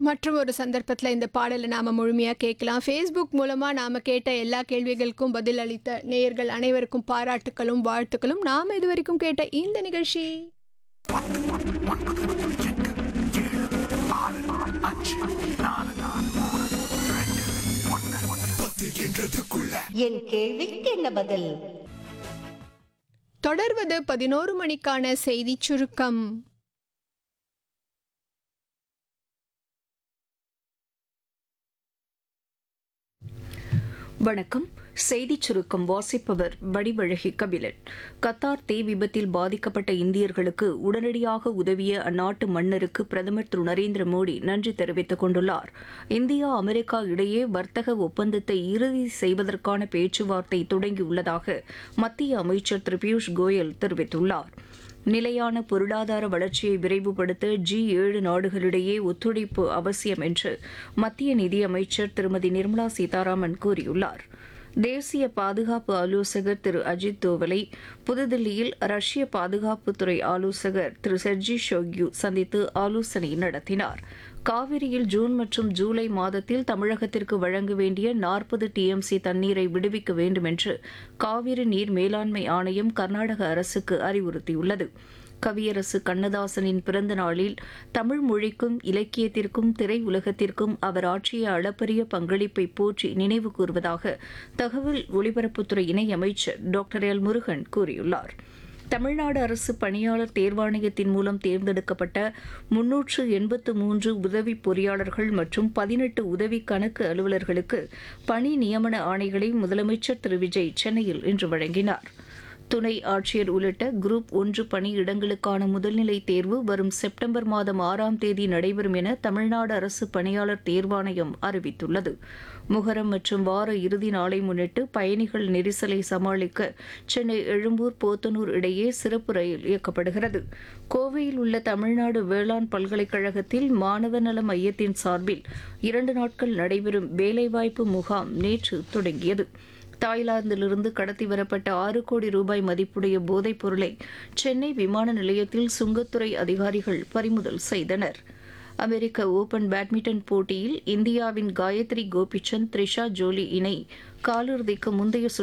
மற்றும் ஒரு சந்தர்ப்பத்தில் இந்த பாடலை நாம் முழுமையாக கேட்கலாம் ஃபேஸ்புக் மூலமாக நாம் கேட்ட எல்லா கேள்விகளுக்கும் பதில் அளித்த நேயர்கள் அனைவருக்கும் பாராட்டுக்களும் வாழ்த்துக்களும் நாம் இதுவரைக்கும் கேட்ட இந்த நிகழ்ச்சி என் கேள்விக்கு என்ன பதில் தொடர்வது பதினோரு மணிக்கான செய்திச் சுருக்கம் வணக்கம் செய்திச் சுருக்கம் வாசிப்பவர் வடிவழகி கபிலன் கத்தார் தீ விபத்தில் பாதிக்கப்பட்ட இந்தியர்களுக்கு உடனடியாக உதவிய அந்நாட்டு மன்னருக்கு பிரதமர் திரு நரேந்திர மோடி நன்றி தெரிவித்துக் கொண்டுள்ளார் இந்தியா அமெரிக்கா இடையே வர்த்தக ஒப்பந்தத்தை இறுதி செய்வதற்கான பேச்சுவார்த்தை தொடங்கியுள்ளதாக மத்திய அமைச்சர் திரு பியூஷ் கோயல் தெரிவித்துள்ளார் நிலையான பொருளாதார வளர்ச்சியை விரைவுபடுத்த ஜி ஏழு நாடுகளிடையே ஒத்துழைப்பு அவசியம் என்று மத்திய நிதியமைச்சர் திருமதி நிர்மலா சீதாராமன் கூறியுள்ளார் தேசிய பாதுகாப்பு ஆலோசகர் திரு அஜித் தோவலை புதுதில்லியில் ரஷ்ய பாதுகாப்புத்துறை ஆலோசகர் திரு செர்ஜி ஷோக்யூ சந்தித்து ஆலோசனை நடத்தினார் காவிரியில் ஜூன் மற்றும் ஜூலை மாதத்தில் தமிழகத்திற்கு வழங்க வேண்டிய நாற்பது டிஎம்சி தண்ணீரை விடுவிக்க வேண்டும் என்று காவிரி நீர் மேலாண்மை ஆணையம் கர்நாடக அரசுக்கு அறிவுறுத்தியுள்ளது கவியரசு கண்ணதாசனின் பிறந்த நாளில் தமிழ் மொழிக்கும் இலக்கியத்திற்கும் திரையுலகத்திற்கும் அவர் ஆற்றிய அளப்பரிய பங்களிப்பை போற்றி நினைவு கூர்வதாக தகவல் ஒலிபரப்புத்துறை இணையமைச்சர் டாக்டர் எல் முருகன் கூறியுள்ளார் தமிழ்நாடு அரசு பணியாளர் தேர்வாணையத்தின் மூலம் தேர்ந்தெடுக்கப்பட்ட முன்னூற்று எண்பத்து மூன்று உதவி பொறியாளர்கள் மற்றும் பதினெட்டு உதவி கணக்கு அலுவலர்களுக்கு பணி நியமன ஆணைகளை முதலமைச்சர் திரு விஜய் சென்னையில் இன்று வழங்கினார் துணை ஆட்சியர் உள்ளிட்ட குரூப் ஒன்று பணியிடங்களுக்கான முதல்நிலை தேர்வு வரும் செப்டம்பர் மாதம் ஆறாம் தேதி நடைபெறும் என தமிழ்நாடு அரசு பணியாளர் தேர்வாணையம் அறிவித்துள்ளது முகரம் மற்றும் வார இறுதி நாளை முன்னிட்டு பயணிகள் நெரிசலை சமாளிக்க சென்னை எழும்பூர் போத்தனூர் இடையே சிறப்பு ரயில் இயக்கப்படுகிறது கோவையில் உள்ள தமிழ்நாடு வேளாண் பல்கலைக்கழகத்தில் மாணவ நல மையத்தின் சார்பில் இரண்டு நாட்கள் நடைபெறும் வேலைவாய்ப்பு முகாம் நேற்று தொடங்கியது தாய்லாந்திலிருந்து கடத்தி வரப்பட்ட ஆறு கோடி ரூபாய் மதிப்புடைய போதைப் பொருளை சென்னை விமான நிலையத்தில் சுங்கத்துறை அதிகாரிகள் பறிமுதல் செய்தனர் அமெரிக்க ஓபன் பேட்மிண்டன் போட்டியில் இந்தியாவின் காயத்ரி கோபிச்சந்த் த்ரிஷா ஜோலி இணை காலிறுதிக்கு முந்தைய சுற்று